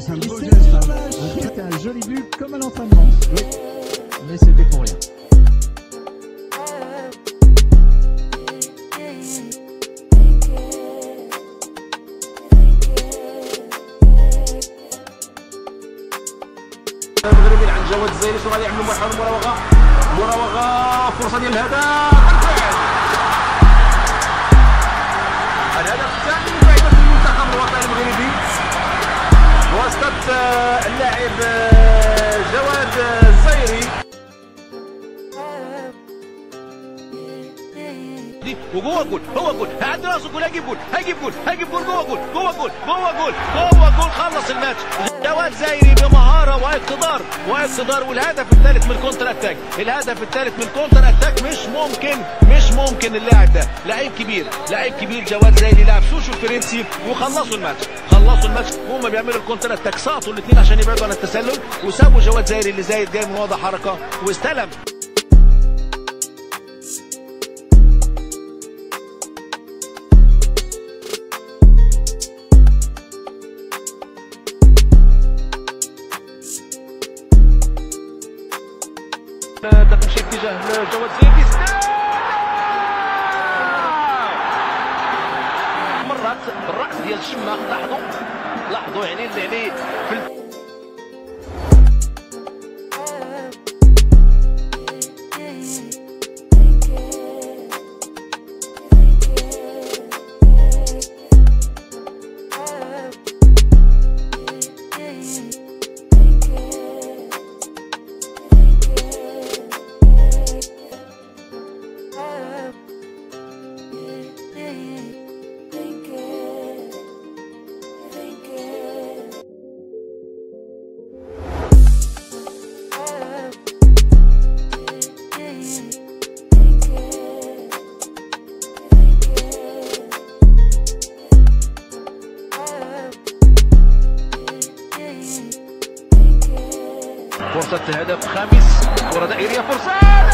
C'est un Et beau c'est geste. hein. dommage. C'était un joli but comme à l'entraînement. Oui. Mais c'était pour rien. المغربي عند جواد الزايري شنو غادي يعملوا محاولة مراوغة مراوغة فرصة ديال الهدف الهدف الثاني لفائدة المنتخب الوطني المغربي بواسطة آه، اللاعب آه، جواد الزايري وجوه جول هو جول هيعدي راسه جول هيجيب جول هيجيب جول هيجيب جول جوه جول جوه جول جوه جول جوه جول خلص الماتش جواد زايري بمهاره واقتدار واقتدار والهدف الثالث من كونتر اتاك الهدف الثالث من كونتر اتاك مش ممكن مش ممكن اللاعب ده لعيب كبير لعيب كبير جواد زايري لاعب سوشو الفرنسي وخلصوا الماتش خلصوا الماتش هم بيعملوا الكونتر اتاك سقطوا الاثنين عشان يبعدوا عن التسلل وسابوا جواد زايري اللي زايد جاي من وضع حركه واستلم تمشي اتجاه جواد زيدي مرات بالراس ديال الشماخ لاحظوا لاحظوا يعني اللي عليه في ال- فرصة هدف خامس كرة دائرية فرصة